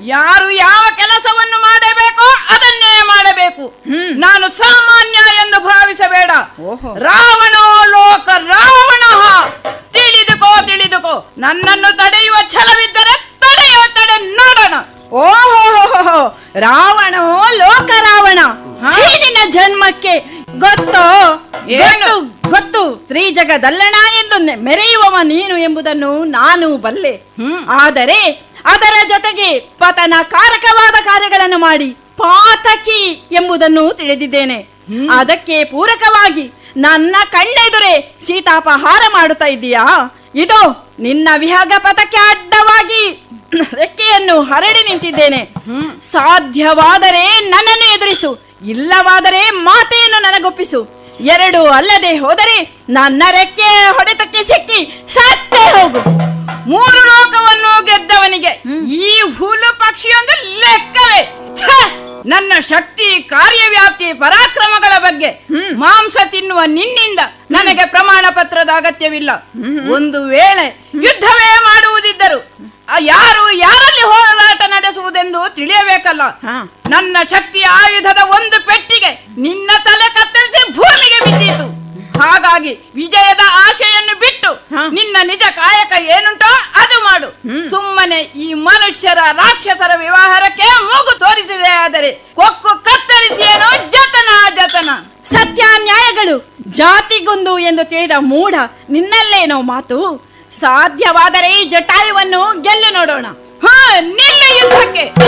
ಯಾರು ಯಾವ ಕೆಲಸವನ್ನು ಮಾಡಬೇಕೋ ಅದನ್ನೇ ಮಾಡಬೇಕು ಹ್ಮ್. ನಾನು ಸಾಮಾನ್ಯ ಎಂದು ಭಾವಿಸಬೇಡ ಓಹೋ. ರಾವಣೋ ಲೋಕ ರಾವಣ ತಿಳಿದುಕೋ ತಿಳಿದುಕೋ ನನ್ನನ್ನು ತಡೆಯುವ ಛಲವಿದ್ದರೆ ತಡೆಯೋ ತಡೆ ನೋಡೋಣ ಓಹೋ ರಾವಣೋ ಲೋಕ ರಾವಣ ಹಾ? ಛೀ, ನಿನ್ನ ಜನ್ಮಕ್ಕೆ ಗೊತ್ತೋ ಏನು? ಗೊತ್ತು ಗೊತ್ತು ಸ್ತ್ರೀ ಜಗದಲ್ಲಣ ಎಂದು ನೆ- ಮೆರೆಯುವವ ನೀನು ಎಂಬುದನ್ನು ನಾನು ಬಲ್ಲೆ ಹ್ಮ್. ಆದರೆ ಅದರ ಜೊತೆಗೆ ಪತನ ಕಾರಕವಾದ ಕಾರ್ಯಗಳನ್ನು ಮಾಡಿ ಪಾತಕಿ ಎಂಬುದನ್ನು ತಿಳಿದಿದ್ದೇನೆ ಅದಕ್ಕೆ ಪೂರಕವಾಗಿ ನನ್ನ ಕಣ್ಣೆದುರೇ ಸೀತಾಪಹಾರ ಮಾಡುತ್ತಾ ಇದ್ದೀಯಾ ಇದು ನಿನ್ನ ವಿಹಗ ಪಥಕ್ಕೆ ಅಡ್ಡವಾಗಿ ರೆಕ್ಕೆಯನ್ನು ಹರಡಿ ನಿಂತಿದ್ದೇನೆ ಸಾಧ್ಯವಾದರೆ ನನ್ನನ್ನು ಎದುರಿಸು ಇಲ್ಲವಾದರೆ ಮಾತೆಯನ್ನು ನನಗೊಪ್ಪಿಸು ಎರಡು ಅಲ್ಲದೆ ಹೋದರೆ ನನ್ನ ರೆಕ್ಕೆ ಹೊಡೆತಕ್ಕೆ ಸಿಕ್ಕಿ ಸತ್ತೇ ಹೋಗು ಮೂರು ಲೋಕವನ್ನು ಗೆದ್ದವನಿಗೆ ಈ ಹುಲು ಪಕ್ಷಿಯೊಂದು ಲೆಕ್ಕವೇ ಛೆ! ನನ್ನ ಶಕ್ತಿ ಕಾರ್ಯವ್ಯಾಪ್ತಿ ಪರಾಕ್ರಮಗಳ ಬಗ್ಗೆ ಮಾಂಸ ತಿನ್ನುವ ನಿನ್ನಿಂದ ನನಗೆ ಪ್ರಮಾಣ ಪತ್ರದ ಅಗತ್ಯವಿಲ್ಲ ಒಂದು ವೇಳೆ ಯುದ್ಧವೇ ಮಾಡುವುದಿದ್ದರು ಆ ಯಾರು ಯಾರಲ್ಲಿ ಹೋರಾಟ ನಡೆಸುವುದೆಂದು ತಿಳಿಯಬೇಕಲ್ಲ ಹಾ. ನನ್ನ ಶಕ್ತಿಯ ಆಯುಧದ ಒಂದು ಪೆಟ್ಟಿಗೆ ನಿನ್ನ ತಲೆ ಕತ್ತರಿಸಿ ಭೂಮಿಗೆ ಬಿದ್ದಿತು ಹಾಗಾಗಿ ವಿಜಯದ ಆಶೆಯನ್ನು ಬಿಟ್ಟು ಹಾ. ನಿನ್ನ ನಿಜ ಕಾಯಕ ಏನುಂಟೋ ಅದು ಮಾಡು ಸುಮ್ಮನೆ ಈ ಮನುಷ್ಯರ ರಾಕ್ಷಸರ ವ್ಯವಹಾರಕ್ಕೆ ಮೂಗು ತೋರಿಸಿದೆ ಆದರೆ ಕೊಕ್ಕು ಕತ್ತರಿಸಿ ಏನೋ ಜತನ ಜತನ ಸತ್ಯ ನ್ಯಾಯಗಳು ಜಾತಿಗೊಂದು ಎಂದು ತಿಳಿದ ಮೂಢ ನಿನ್ನಲ್ಲೇನೋ ಮಾತು ಸಾಧ್ಯವಾದರೆ ಈ ಜಟಾಯುವನ್ನು ಗೆಲ್ಲು ನೋಡೋಣ ಹಾ ನಿಲ್ಲು ಯುದ್ಧಕ್ಕೆ